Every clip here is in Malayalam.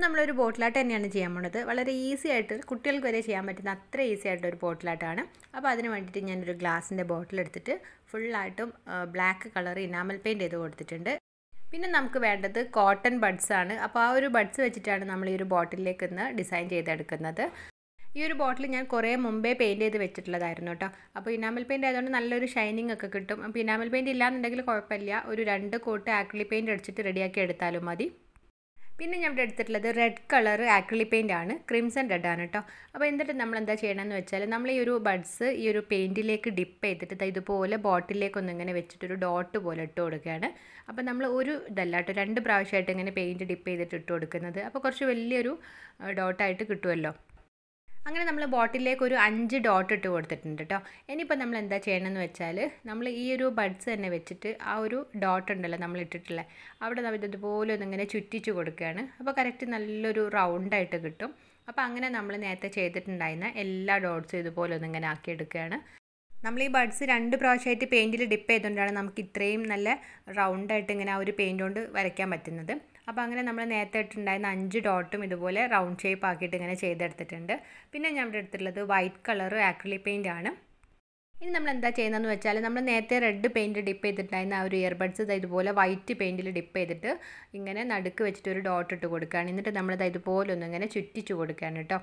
നമ്മളൊരു ബോട്ടിലാട്ട് തന്നെയാണ് ചെയ്യാൻ പോണത് വളരെ ഈസി ആയിട്ട് കുട്ടികൾക്ക് വരെ ചെയ്യാൻ പറ്റുന്ന അത്ര ഈസി ആയിട്ട് ഒരു ബോട്ടിലാട്ടാണ് അപ്പോൾ അതിന് വേണ്ടിയിട്ട് ഞാനൊരു ഗ്ലാസിൻ്റെ ബോട്ടിൽ എടുത്തിട്ട് ഫുള്ളായിട്ടും ബ്ലാക്ക് കളർ ഇനാമൽ പെയിൻറ്റ് ചെയ്ത് കൊടുത്തിട്ടുണ്ട് പിന്നെ നമുക്ക് വേണ്ടത് കോട്ടൺ ബഡ്സ് ആണ് അപ്പോൾ ആ ഒരു ബഡ്സ് വെച്ചിട്ടാണ് നമ്മൾ ഈ ഒരു ബോട്ടിലേക്ക് ഇന്ന് ഡിസൈൻ ചെയ്തെടുക്കുന്നത് ഈ ഒരു ബോട്ടിൽ ഞാൻ കുറേ മുമ്പേ പെയിൻറ്റ് ചെയ്ത് വെച്ചിട്ടുള്ളതായിരുന്നു കേട്ടോ അപ്പോൾ ഇനാമൽ പെയിൻറ്റ് ആയതുകൊണ്ട് നല്ലൊരു ഷൈനിങ് ഒക്കെ കിട്ടും അപ്പോൾ ഇനാമൽ പെയിൻറ്റ് ഇല്ലാന്നുണ്ടെങ്കിൽ കുഴപ്പമില്ല ഒരു രണ്ട് കോട്ട് ആക്രിലിക് പെയിൻറ്റ് അടിച്ചിട്ട് റെഡിയാക്കി എടുത്താലും മതി പിന്നെ ഞാൻ ഇവിടെ എടുത്തിട്ടുള്ളത് റെഡ് കളർ ആക്രിലിക് പെയിൻ്റ് ആണ് ക്രിംസൺ റെഡ് ആണ് കേട്ടോ അപ്പോൾ എന്നിട്ട് നമ്മൾ എന്താ ചെയ്യണമെന്ന് വെച്ചാൽ നമ്മൾ ഈ ഒരു ബഡ്സ് ഈ ഒരു പെയിൻറ്റിലേക്ക് ഡിപ്പ് ചെയ്തിട്ട് ദാ ഇതുപോലെ ബോട്ടിലേക്ക് ഒന്ന് ഇങ്ങനെ വെച്ചിട്ടൊരു ഡോട്ട് പോലെ ഇട്ട് കൊടുക്കുകയാണ് അപ്പോൾ നമ്മൾ ഒരു ഇതല്ല കേട്ടോ രണ്ട് പ്രാവശ്യമായിട്ട് ഇങ്ങനെ പെയിൻറ്റ് ഡിപ്പ് ചെയ്തിട്ട് ഇട്ട് കൊടുക്കുന്നത് അപ്പോൾ കുറച്ച് വലിയൊരു ഡോട്ടായിട്ട് കിട്ടുമല്ലോ അങ്ങനെ നമ്മൾ ബോട്ടിലേക്ക് ഒരു അഞ്ച് ഡോട്ട് ഇട്ട് കൊടുത്തിട്ടുണ്ട് കേട്ടോ ഇനിയിപ്പോൾ നമ്മൾ എന്താ ചെയ്യണമെന്ന് വെച്ചാൽ നമ്മൾ ഈ ഒരു ബഡ്സ് തന്നെ വെച്ചിട്ട് ആ ഒരു ഡോട്ട് ഉണ്ടല്ലോ നമ്മൾ ഇട്ടിട്ടുള്ളത് അവിടെ നമ്മൾ ഇതുപോലെ ഒന്നിങ്ങനെ ചുറ്റിച്ച് കൊടുക്കുകയാണ് അപ്പോൾ കറക്റ്റ് നല്ലൊരു റൗണ്ടായിട്ട് കിട്ടും അപ്പോൾ അങ്ങനെ നമ്മൾ നേരത്തെ ചെയ്തിട്ടുണ്ടായിരുന്ന എല്ലാ ഡോട്ട്സും ഇതുപോലെ ഒന്നിങ്ങനെ ആക്കിയെടുക്കുകയാണ് നമ്മൾ ഈ ബഡ്സ് രണ്ട് പ്രാവശ്യമായിട്ട് പെയിൻറ്റിൽ ഡിപ്പ് ചെയ്തുകൊണ്ടാണ് നമുക്ക് ഇത്രയും നല്ല റൗണ്ടായിട്ട് ഇങ്ങനെ ആ ഒരു പെയിൻറ്റ് കൊണ്ട് വരയ്ക്കാൻ പറ്റുന്നത് അപ്പോൾ അങ്ങനെ നമ്മൾ നേരത്തെ ഇട്ടുണ്ടായിരുന്ന അഞ്ച് ഡോട്ടും ഇതുപോലെ റൗണ്ട് ഷേപ്പ് ആക്കിയിട്ട് ഇങ്ങനെ ചെയ്തെടുത്തിട്ടുണ്ട് പിന്നെ ഞാൻ ഇവിടെ എടുത്തിട്ടുള്ളത് വൈറ്റ് കളർ ആക്രിലിക് പെയിൻ്റ് ആണ് ഇനി നമ്മൾ എന്താ ചെയ്യുന്നതെന്ന് വെച്ചാൽ നമ്മൾ നേരത്തെ റെഡ് പെയിൻറ്റ് ഡിപ്പ് ചെയ്തിട്ടുണ്ടായിരുന്ന ആ ഒരു ഇയർബഡ്സ് ഇതുപോലെ വൈറ്റ് പെയിൻറ്റിൽ ഡിപ്പ് ചെയ്തിട്ട് ഇങ്ങനെ നടുക്ക് വെച്ചിട്ട് ഒരു ഡോട്ട് ഇട്ട് കൊടുക്കുകയാണ് എന്നിട്ട് നമ്മളിത് ഇതുപോലെ ഒന്ന് ഇങ്ങനെ ചുറ്റിച്ച് കൊടുക്കുകയാണ് കേട്ടോ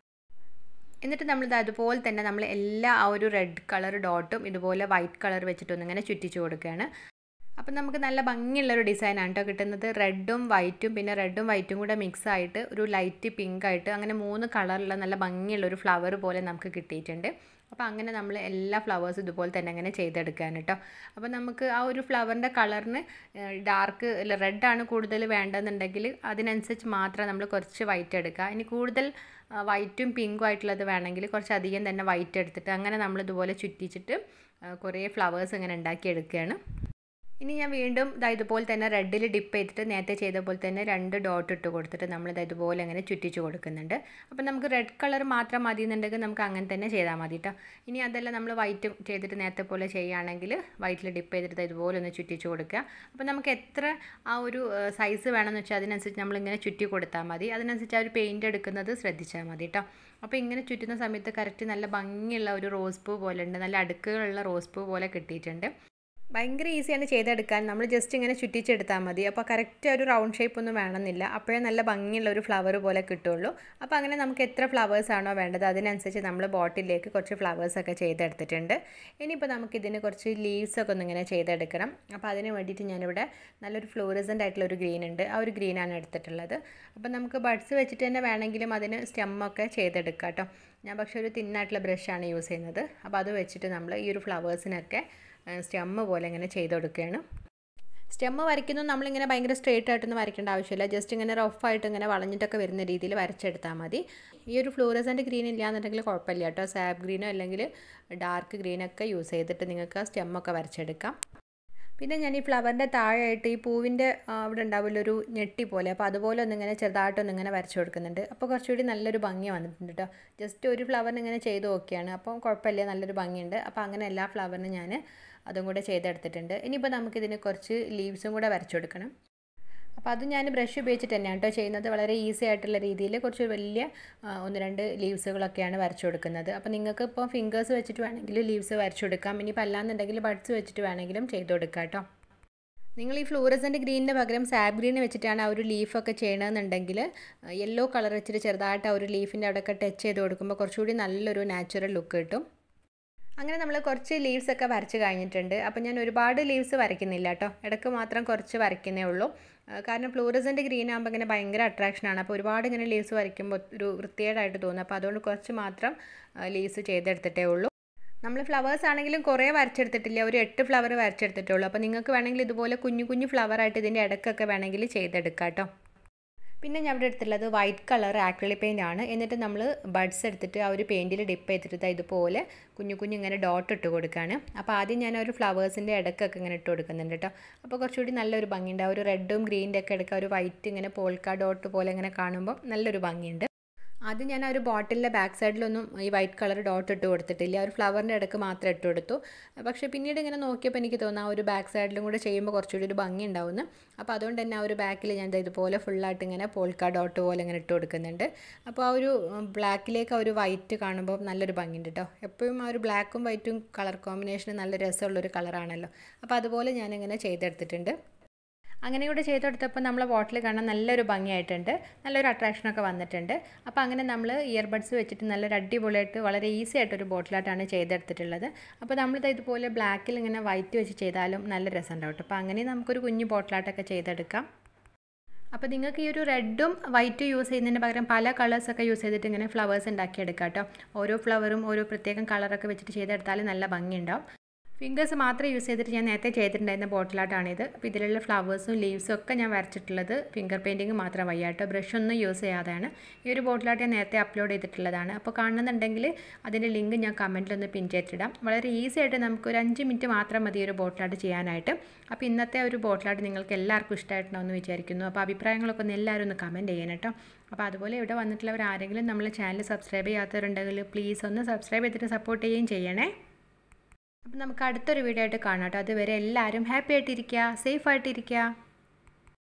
എന്നിട്ട് നമ്മളിത് അതുപോലെ തന്നെ നമ്മൾ എല്ലാ ആ ഒരു റെഡ് കളർ ഡോട്ടും ഇതുപോലെ വൈറ്റ് കളർ വെച്ചിട്ടൊന്ന് ഇങ്ങനെ ചുറ്റിച്ച് കൊടുക്കുകയാണ് അപ്പം നമുക്ക് നല്ല ഭംഗിയുള്ളൊരു ഡിസൈനാണ് കേട്ടോ കിട്ടുന്നത് റെഡും വൈറ്റും പിന്നെ റെഡും വൈറ്റും കൂടെ മിക്സ് ആയിട്ട് ഒരു ലൈറ്റ് പിങ്ക് ആയിട്ട് അങ്ങനെ മൂന്ന് കളറുള്ള നല്ല ഭംഗിയുള്ള ഒരു ഫ്ലവർ പോലെ നമുക്ക് കിട്ടിയിട്ടുണ്ട് അപ്പോൾ അങ്ങനെ നമ്മൾ എല്ലാ ഫ്ലവേഴ്സും ഇതുപോലെ തന്നെ അങ്ങനെ ചെയ്തെടുക്കാൻ കേട്ടോ അപ്പോൾ നമുക്ക് ആ ഒരു ഫ്ലവറിൻ്റെ കളറിന് ഡാർക്ക് റെഡാണ് കൂടുതൽ വേണ്ടതെന്നുണ്ടെങ്കിൽ അതിനനുസരിച്ച് മാത്രം നമ്മൾ കുറച്ച് വൈറ്റ് എടുക്കുക ഇനി കൂടുതൽ വൈറ്റും പിങ്കും ആയിട്ടുള്ളത് വേണമെങ്കിൽ കുറച്ച് അധികം തന്നെ വൈറ്റ് എടുത്തിട്ട് അങ്ങനെ നമ്മൾ ഇതുപോലെ ചുറ്റിച്ചിട്ട് കുറേ ഫ്ലവേഴ്സ് ഇങ്ങനെ ഉണ്ടാക്കിയെടുക്കുകയാണ് ഇനി ഞാൻ വീണ്ടും ഇതാ ഇതുപോലെ തന്നെ റെഡിൽ ഡിപ്പ് ചെയ്തിട്ട് നേരത്തെ ചെയ്ത പോലെ തന്നെ രണ്ട് ഡോട്ട് ഇട്ട് കൊടുത്തിട്ട് നമ്മളിത് ഇതുപോലെ അങ്ങനെ ചുറ്റിച്ച് കൊടുക്കുന്നുണ്ട് അപ്പോൾ നമുക്ക് റെഡ് കളർ മാത്രം മതി എന്നുണ്ടെങ്കിൽ നമുക്ക് അങ്ങനെ തന്നെ ചെയ്താൽ മതി കേട്ടോ ഇനി അതല്ല നമ്മൾ വൈറ്റ് ചെയ്തിട്ട് നേരത്തെ പോലെ ചെയ്യുകയാണെങ്കിൽ വൈറ്റിൽ ഡിപ്പ് ചെയ്തിട്ട് ഇതുപോലെ ഒന്ന് ചുറ്റിച്ച് കൊടുക്കുക അപ്പോൾ നമുക്ക് എത്ര ആ ഒരു സൈസ് വേണമെന്ന് വെച്ചാൽ അതിനനുസരിച്ച് നമ്മളിങ്ങനെ ചുറ്റി കൊടുത്താൽ മതി അതിനനുസരിച്ച് ആ ഒരു പെയിൻറ്റ് എടുക്കുന്നത് ശ്രദ്ധിച്ചാൽ മതി കേട്ടോ അപ്പോൾ ഇങ്ങനെ ചുറ്റുന്ന സമയത്ത് കറക്റ്റ് നല്ല ഭംഗിയുള്ള ഒരു റോസ് പൂ പോലെ ഉണ്ട് നല്ല അടുക്കുകളുള്ള റോസ് പൂ പോലെ കിട്ടിയിട്ടുണ്ട് ഭയങ്കര ഈസിയാണ് ചെയ്തെടുക്കാൻ നമ്മൾ ജസ്റ്റ് ഇങ്ങനെ ചുറ്റിച്ചെടുത്താൽ മതി അപ്പോൾ കറക്റ്റ് ഒരു റൗണ്ട് ഷേപ്പ് ഒന്നും വേണമെന്നില്ല അപ്പോഴേ നല്ല ഭംഗിയുള്ള ഒരു ഫ്ലവർ പോലെ കിട്ടുള്ളൂ അപ്പോൾ അങ്ങനെ നമുക്ക് എത്ര ഫ്ലവേഴ്സ് ആണോ വേണ്ടത് അതിനനുസരിച്ച് നമ്മൾ ബോട്ടിലേക്ക് കുറച്ച് ഫ്ലവേഴ്സൊക്കെ ചെയ്തെടുത്തിട്ടുണ്ട് ഇനിയിപ്പോൾ നമുക്കിതിന് കുറച്ച് ലീവ്സൊക്കെ ഒന്നിങ്ങനെ ചെയ്തെടുക്കണം അപ്പോൾ അതിന് വേണ്ടിയിട്ട് ഞാനിവിടെ നല്ലൊരു ഫ്ലോറസൻ്റ് ആയിട്ടുള്ള ഒരു ഗ്രീൻ ഉണ്ട് ആ ഒരു ഗ്രീനാണ് എടുത്തിട്ടുള്ളത് അപ്പോൾ നമുക്ക് ബഡ്സ് വെച്ചിട്ട് തന്നെ വേണമെങ്കിലും അതിന് സ്റ്റെമ്മൊക്കെ ചെയ്തെടുക്കാം കേട്ടോ ഞാൻ പക്ഷേ ഒരു തിന്നായിട്ടുള്ള ബ്രഷാണ് യൂസ് ചെയ്യുന്നത് അപ്പോൾ അത് വെച്ചിട്ട് നമ്മൾ ഈ ഒരു ഫ്ലവേഴ്സിനൊക്കെ സ്റ്റെമ്മ് പോലെ ഇങ്ങനെ ചെയ്ത് കൊടുക്കുകയാണ് സ്റ്റെമ്മ് വരയ്ക്കുന്നു നമ്മളിങ്ങനെ ഭയങ്കര സ്ട്രേറ്റ് ആയിട്ടൊന്നും വരയ്ക്കേണ്ട ആവശ്യമില്ല ജസ്റ്റ് ഇങ്ങനെ റഫായിട്ട് ഇങ്ങനെ വളഞ്ഞിട്ടൊക്കെ വരുന്ന രീതിയിൽ വരച്ചെടുത്താൽ മതി ഈ ഒരു ഫ്ലൂറസൻ്റ് ഗ്രീൻ ഇല്ലയെന്നുണ്ടെങ്കിൽ കുഴപ്പമില്ല കേട്ടോ സാബ് ഗ്രീനോ അല്ലെങ്കിൽ ഡാർക്ക് ഗ്രീനൊക്കെ യൂസ് ചെയ്തിട്ട് നിങ്ങൾക്ക് സ്റ്റെമ്മൊക്കെ വരച്ചെടുക്കാം പിന്നെ ഞാൻ ഈ ഫ്ലവറിൻ്റെ താഴെയായിട്ട് ഈ പൂവിൻ്റെ അവിടെ ഉണ്ടാവില്ല ഒരു ഞെട്ടി പോലെ അപ്പോൾ അതുപോലെ ഒന്നിങ്ങനെ ചെറുതായിട്ടൊന്നിങ്ങനെ വരച്ചു കൊടുക്കുന്നുണ്ട് അപ്പോൾ കുറച്ചുകൂടി നല്ലൊരു ഭംഗി വന്നിട്ടുണ്ട് കേട്ടോ ജസ്റ്റ് ഒരു ഫ്ലവറിന് ഇങ്ങനെ ചെയ്ത് നോക്കിയാണ് അപ്പോൾ കുഴപ്പമില്ല നല്ലൊരു ഭംഗിയുണ്ട് അപ്പോൾ അങ്ങനെ എല്ലാ ഫ്ലവറിനും ഞാൻ അതും കൂടെ ചെയ്തെടുത്തിട്ടുണ്ട് ഇനിയിപ്പോൾ നമുക്കിതിന് കുറച്ച് ലീവ്സും കൂടെ വരച്ചു കൊടുക്കണം അപ്പോൾ അത് ഞാൻ ബ്രഷ് ഉപയോഗിച്ചിട്ട് തന്നെയാണ് കേട്ടോ ചെയ്യുന്നത് വളരെ ഈസി ആയിട്ടുള്ള രീതിയിൽ കുറച്ച് വലിയ ഒന്ന് രണ്ട് ലീവ്സുകളൊക്കെയാണ് വരച്ചു കൊടുക്കുന്നത് അപ്പോൾ നിങ്ങൾക്ക് ഇപ്പോൾ ഫിംഗേഴ്സ് വെച്ചിട്ട് വേണമെങ്കിൽ ലീവ്സ് വരച്ചു കൊടുക്കാം ഇനിയിപ്പോൾ അല്ലാന്നുണ്ടെങ്കിൽ ബഡ്സ് വെച്ചിട്ട് വേണമെങ്കിലും ചെയ്ത് കൊടുക്കാം കേട്ടോ നിങ്ങൾ ഈ ഫ്ലൂറസൻ്റ് ഗ്രീനിന് പകരം സാബ് ഗ്രീൻ വെച്ചിട്ടാണ് ആ ഒരു ലീഫൊക്കെ ചെയ്യണമെന്നുണ്ടെങ്കിൽ യെല്ലോ കളർ വെച്ചിട്ട് ചെറുതായിട്ട് ആ ഒരു ലീഫിൻ്റെ അവിടെയൊക്കെ ടച്ച് ചെയ്ത് കൊടുക്കുമ്പോൾ കുറച്ചുകൂടി നല്ലൊരു നാച്ചുറൽ ലുക്ക് കിട്ടും അങ്ങനെ നമ്മൾ കുറച്ച് ലീവ്സ് ഒക്കെ വരച്ച് കഴിഞ്ഞിട്ടുണ്ട് അപ്പോൾ ഞാൻ ഒരുപാട് ലീവ്സ് വരയ്ക്കുന്നില്ല കേട്ടോ ഇടയ്ക്ക് മാത്രം കുറച്ച് വരയ്ക്കുന്നേ ഉള്ളൂ കാരണം ഫ്ലൂറസൻ്റ് ഗ്രീൻ ആകുമ്പോൾ ഇങ്ങനെ ഭയങ്കര അട്രാക്ഷനാണ് അപ്പോൾ ഒരുപാട് ഇങ്ങനെ ലീവ്സ് വരയ്ക്കുമ്പോൾ ഒരു വൃത്തികേടായിട്ട് തോന്നും അപ്പോൾ അതുകൊണ്ട് കുറച്ച് മാത്രം ലീവ്സ് ചെയ്തെടുത്തിട്ടേ ഉള്ളൂ നമ്മൾ ഫ്ലവേഴ്സ് ആണെങ്കിലും കുറേ വരച്ചെടുത്തിട്ടില്ല ഒരു എട്ട് ഫ്ലവർ വരച്ചെടുത്തിട്ടുള്ളൂ അപ്പോൾ നിങ്ങൾക്ക് വേണമെങ്കിൽ ഇതുപോലെ കുഞ്ഞു കുഞ്ഞു ഫ്ലവറായിട്ട് ഇതിൻ്റെ ഇടയ്ക്കൊക്കെ വേണമെങ്കിൽ ചെയ്തെടുക്കാം കേട്ടോ പിന്നെ ഞാൻ ഇവിടെ എടുത്തുള്ളത് വൈറ്റ് കളർ ആക്രിലിക് പെയിൻ്റ് ആണ് എന്നിട്ട് നമ്മൾ ബഡ്സ് എടുത്തിട്ട് ആ ഒരു പെയിൻറ്റിൽ ഡിപ്പ് ചെയ്തിട്ട് ഇതുപോലെ കുഞ്ഞു കുഞ്ഞു ഇങ്ങനെ ഡോട്ട് ഇട്ട് കൊടുക്കുകയാണ് അപ്പോൾ ആദ്യം ഞാൻ ഒരു ഫ്ലവേഴ്സിൻ്റെ ഇടയ്ക്കൊക്കെ ഇങ്ങനെ ഇട്ട് കൊടുക്കുന്നുണ്ട് കേട്ടോ അപ്പോൾ കുറച്ചുകൂടി നല്ലൊരു ഭംഗിയുണ്ട് ആ ഒരു റെഡും ഗ്രീൻ്റെ ഒക്കെ എടുക്കുക ഒരു വൈറ്റ് ഇങ്ങനെ പോൾക്ക ഡോട്ട് പോലെ ഇങ്ങനെ കാണുമ്പോൾ നല്ലൊരു ഭംഗിയുണ്ട് ആദ്യം ഞാൻ ആ ഒരു ബോട്ടിലിൻ്റെ ബാക്ക് സൈഡിലൊന്നും ഈ വൈറ്റ് കളർ ഡോട്ട് ഇട്ട് കൊടുത്തിട്ടില്ല ആ ഒരു ഫ്ലവറിൻ്റെ ഇടയ്ക്ക് മാത്രം ഇട്ട് കൊടുത്തു പക്ഷേ പിന്നീട് ഇങ്ങനെ നോക്കിയപ്പോൾ എനിക്ക് തോന്നുന്നു ആ ഒരു ബാക്ക് സൈഡിലും കൂടെ ചെയ്യുമ്പോൾ കുറച്ചുകൂടി ഒരു ഭംഗി ഉണ്ടാവുന്നു അപ്പോൾ അതുകൊണ്ട് തന്നെ ആ ഒരു ബാക്കിൽ ഞാൻ ഇതുപോലെ ഫുള്ളായിട്ട് ഇങ്ങനെ പോൾക്ക ഡോട്ട് പോലെ ഇങ്ങനെ ഇട്ട് കൊടുക്കുന്നുണ്ട് അപ്പോൾ ആ ഒരു ബ്ലാക്കിലേക്ക് ആ ഒരു വൈറ്റ് കാണുമ്പോൾ നല്ലൊരു ഭംഗിയുണ്ട് കേട്ടോ എപ്പോഴും ആ ഒരു ബ്ലാക്കും വൈറ്റും കളർ കോമ്പിനേഷൻ നല്ല രസമുള്ളൊരു കളറാണല്ലോ അപ്പോൾ അതുപോലെ ഞാനിങ്ങനെ ചെയ്തെടുത്തിട്ടുണ്ട് അങ്ങനെ കൂടെ ചെയ്തെടുത്തപ്പോൾ നമ്മളെ ബോട്ടിൽ കാണാൻ നല്ലൊരു ഭംഗിയായിട്ടുണ്ട് നല്ലൊരു അട്രാക്ഷനൊക്കെ വന്നിട്ടുണ്ട് അപ്പോൾ അങ്ങനെ നമ്മൾ ഇയർബഡ്സ് വെച്ചിട്ട് നല്ലൊരു അടിപൊളിയായിട്ട് വളരെ ഈസി ആയിട്ടൊരു ബോട്ടിലായിട്ടാണ് ചെയ്തെടുത്തിട്ടുള്ളത് അപ്പോൾ നമ്മളിത് ഇതുപോലെ ബ്ലാക്കിൽ ഇങ്ങനെ വൈറ്റ് വെച്ച് ചെയ്താലും നല്ല രസമുണ്ടാവും കേട്ടോ അപ്പോൾ അങ്ങനെ നമുക്കൊരു കുഞ്ഞു ബോട്ടിലായിട്ടൊക്കെ ചെയ്തെടുക്കാം അപ്പോൾ നിങ്ങൾക്ക് ഈ ഒരു റെഡും വൈറ്റും യൂസ് ചെയ്യുന്നതിന് പകരം പല കളേഴ്സൊക്കെ യൂസ് ചെയ്തിട്ട് ഇങ്ങനെ ഫ്ലവേഴ്സ് ഉണ്ടാക്കിയെടുക്കാം കേട്ടോ ഓരോ ഫ്ലവറും ഓരോ പ്രത്യേകം കളറൊക്കെ വെച്ചിട്ട് ചെയ്തെടുത്താൽ നല്ല ഭംഗിയുണ്ടാവും ഫിംഗേഴ്സ് മാത്രം യൂസ് ചെയ്തിട്ട് ഞാൻ നേരത്തെ ചെയ്തിട്ടുണ്ടായിരുന്ന ബോട്ടിലായിട്ടാണിത് അപ്പോൾ ഇതിലുള്ള ഫ്ലവേഴ്സും ലീവ്സും ഒക്കെ ഞാൻ വരച്ചിട്ടുള്ളത് ഫിംഗർ പെയിൻറ്റിങ് മാത്രം വയ്യാട്ടോ ബ്രഷൊന്നും യൂസ് ചെയ്യാതെയാണ് ഈ ഒരു ബോട്ടിലായിട്ട് ഞാൻ നേരത്തെ അപ്ലോഡ് ചെയ്തിട്ടുള്ളതാണ് അപ്പോൾ കാണുന്നുണ്ടെങ്കിൽ അതിൻ്റെ ലിങ്ക് ഞാൻ കമൻറ്റിലൊന്ന് പിൻ ചെയ്തിട്ടിടാം വളരെ ഈസി ആയിട്ട് നമുക്ക് ഒരു അഞ്ച് മിനിറ്റ് മാത്രം മതി ഒരു ബോട്ടിലായിട്ട് ചെയ്യാനായിട്ട് അപ്പോൾ ഇന്നത്തെ ഒരു ബോട്ടിലായിട്ട് നിങ്ങൾക്ക് എല്ലാവർക്കും ഇഷ്ടമായിട്ടുണ്ടാവുമെന്ന് വിചാരിക്കുന്നു അപ്പോൾ അഭിപ്രായങ്ങളൊക്കെ ഒന്ന് എല്ലാവരും ഒന്ന് കമൻറ്റ് ചെയ്യണം കേട്ടോ അപ്പോൾ അതുപോലെ ഇവിടെ വന്നിട്ടുള്ളവർ ആരെങ്കിലും നമ്മളെ ചാനൽ സബ്സ്ക്രൈബ് ചെയ്യാത്തവരുണ്ടെങ്കിൽ പ്ലീസ് ഒന്ന് സബ്സ്ക്രൈബ് ചെയ്തിട്ട് സപ്പോർട്ട് ചെയ്യുകയും ചെയ്യണേ അപ്പം നമുക്ക് അടുത്തൊരു വീഡിയോ ആയിട്ട് കാണാം കേട്ടോ അതുവരെ എല്ലാവരും ഹാപ്പി ആയിട്ടിരിക്കുക സേഫ് ആയിട്ടിരിക്കുക